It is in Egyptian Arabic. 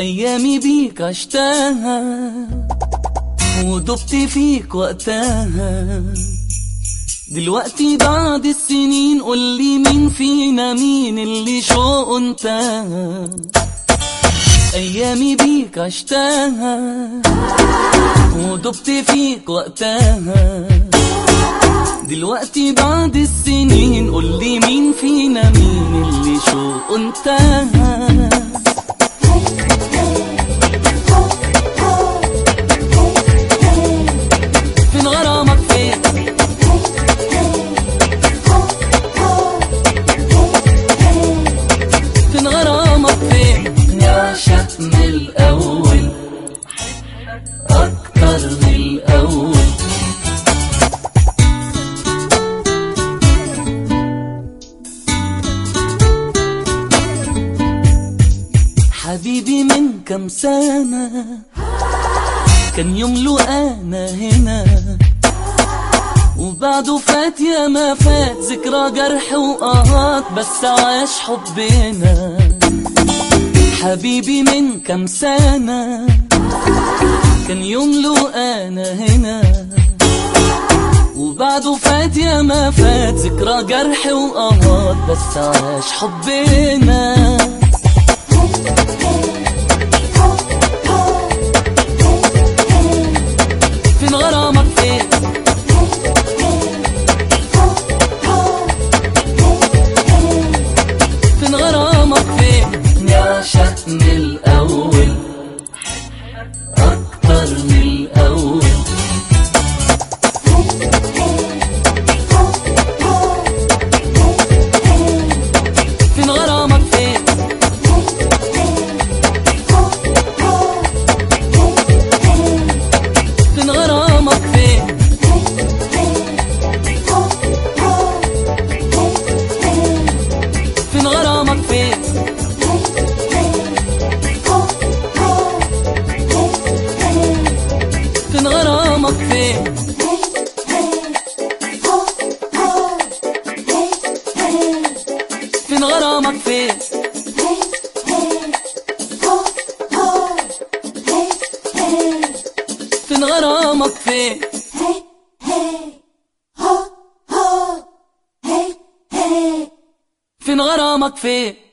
أيامي بيك عشتها ودبت فيك وقتها دلوقتي بعد السنين قولي مين فينا مين اللي شوقه انتهى أيامي بيك عشتها ودبت فيك وقتها دلوقتي بعد السنين قولي مين فينا مين اللي شوقه انتهى فين غرامك فين فين غرامك فين نعشق من الأول أكتر من الأول حبيبي من كم سنة كان يملو أنا هنا وبعده فات يا ما فات ذكرى جرح وقهات بس عاش حبنا حبيبي من كم سنة كان يملو أنا هنا وبعده فات يا ما فات ذكرى جرح وقهات بس عاش حبنا فين غرامك فين فين غرامك فين نعشق من الأول أكتر من الأول فين غرامك فين فين غرامك فين فين غرامك فين فين غرامك فين فين غرامك فين فين غرامك فين فين غرامك فين